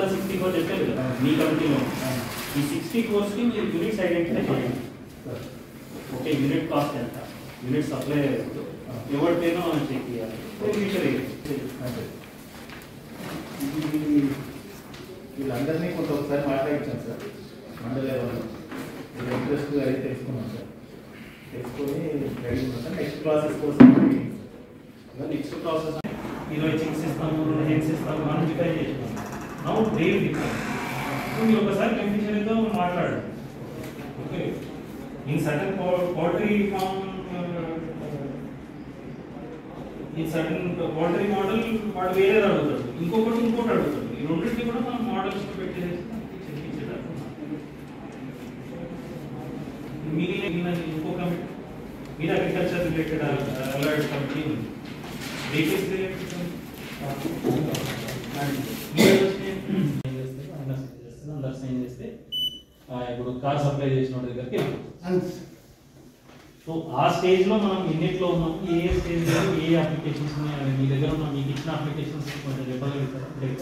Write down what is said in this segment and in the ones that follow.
Sixty four చెప్పారు కదా మీ కమిటీలో ఈ సిక్స్టీ కోర్స్కి మీరు యూనిట్స్ ఐడెంటిఫై చేయండి ఓకే యూనిట్ కాస్ట్ ఎంత యూనిట్ సప్లై ఎవరి పేరునో మనం చెక్ చేయాలి సిగ్నేచర్ అంటే ఇది వీళ్ళందరినీ కొంత ఒకసారి మాట్లాడించాను సార్ మండల లెవెల్లో వీళ్ళ ఇంట్రెస్ట్ అది తెలుసుకున్నాం సార్ తెలుసుకొని రెడీ ఉన్నాం సార్ నెక్స్ట్ ప్రాసెస్ కోసం నెక్స్ట్ ప్రాసెస్ ఇరవై చెక్స్ ఇస్తాము హెడ్స్ ఇస్తాము మనం డిఫైన్ చేసినాం నౌ రేట్ డిఫైన్ సో మీరు ఒకసారి బెనిఫిషియరీతో మాట్లాడండి okay in certain poultry farm ఈ సడన్ పౌల్ట్రీ మోడల్ వాడు వేరే అడుగుతాడు ఇంకొకటి ఇంకోటి అడుగుతాడు ఈ రెండింటిని కూడా మనం మోడల్స్ పెట్టేసి చెప్పించేటట్టు మిగిలిన మిగిలిన ఇంకో కమిటీ మీద అగ్రికల్చర్ రిలేటెడ్ అలర్ట్ కమిటీ ఉంది డేటెస్ రిలేటెడ్ అందరు సైన్ చేస్తే ఆ, ఇప్పుడు కార్ సప్లై చేసిన వాడి దగ్గరికి వెళ్తాం. సో ఆ స్టేజ్ లో మనం ఎన్నిట్లో ఉన్నాం ఏ స్టేజ్ లో ఏ అప్లికేషన్స్ ఉన్నాయి అవి మీ దగ్గర ఉన్న మీకు ఇచ్చిన అప్లికేషన్స్ కొంచెం చెప్పగలుగుతారా Right.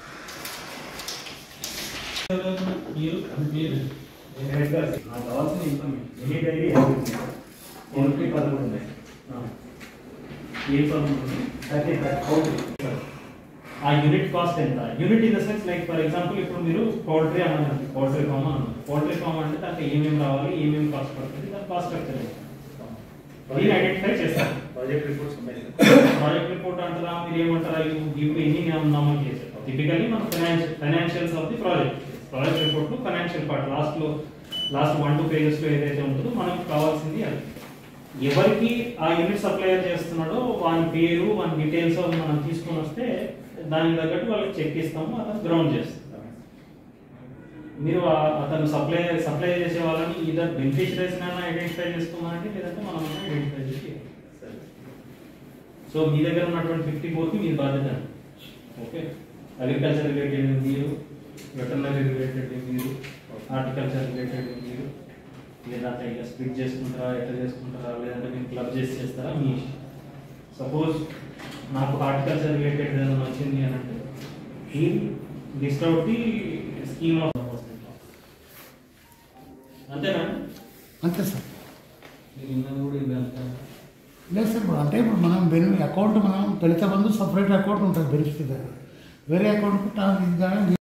మీరు మీరు నాకు కావాల్సిన ఇన్ఫర్మేషన్ ఎనీ డైరీ ఓన్లీ పదకొండు ఉన్నాయి ఆ, ఏ ఫర్మ్ ఉంది థర్టీ థర్టీ ఆ యూనిట్ కాస్ట్ ఎంత unit in the sense like for example ఇప్పుడు మీరు పౌల్ట్రీ అన్నారు పౌల్ట్రీ ఫామ్ అన్నారు పౌల్ట్రీ ఫామ్ అంటే దాంట్లో ఏమేమి రావాలి ఏమేమి కాస్ట్ పడుతుంది దాని కాస్ట్ స్ట్రక్చర్ దీన్ని ఐడెంటిఫై చేస్తారు ప్రాజెక్ట్ రిపోర్ట్స్ ఉన్నాయి ప్రాజెక్ట్ రిపోర్ట్ అంటారా మీరు ఏమంటారా యూ గివ్ ఎన్ని నమోదు చేశారు టిపికల్లీ మన financial financials of the project project report financial part last లో లాస్ట్ వన్ టూ పేజెస్ లో ఏదైతే ఉంటుందో మనకు కావాల్సింది అది ఎవరికి ఆ యూనిట్ సప్లైయర్ చేస్తున్నాడో వాని పేరు వాని డీటెయిల్స్ మనం తీసుకొని వస్తే దానికి తగ్గట్టు వాళ్ళకి చెక్ ఇస్తాము అతను గ్రౌండ్ చేస్తాం మీరు ఆ- అతను సప్లై సప్లై చేసే వాళ్ళని ఇద్దరు బెనిఫిషరీస్ ఐడెంటిఫై చేసుకోమనండి లేదంటే మనం ఐడెంటిఫై చేసి సరే సో మీ దగ్గర ఉన్నటువంటి ఫిఫ్టీ ఫోర్కి మీ బాధ్యత ఓకే అగ్రికల్చర్ రిలేటెడ్ మీరు వెటర్నరీ రిలేటెడ్ మీరు హార్టికల్చర్ రిలేటెడ్ మీరు లేదంటే ఇక స్ప్లిట్ చేసుకుంటారా ఎట్లా చేసుకుంటారా లేదంటే మీరు క్లబ్ చేసి చేస్తారా మీ సపోజ్ నాకు హార్టికల్చర్ రిలేటెడ్ ఏదైనా వచ్చింది అని అంటే ఈ list out the scheme of అంతేనా అంతే సార్ మీరు ఇన్నది కూడా ఇది అంతా లేదు సార్ ఇప్పుడు అంటే ఇప్పుడు మనం బెని అకౌంట్ మనం దళిత బంధు సపరేట్ అకౌంట్ ఉంటుంది బెనిఫిట్ దగ్గర వేరే అకౌంట్ ఇది కానీ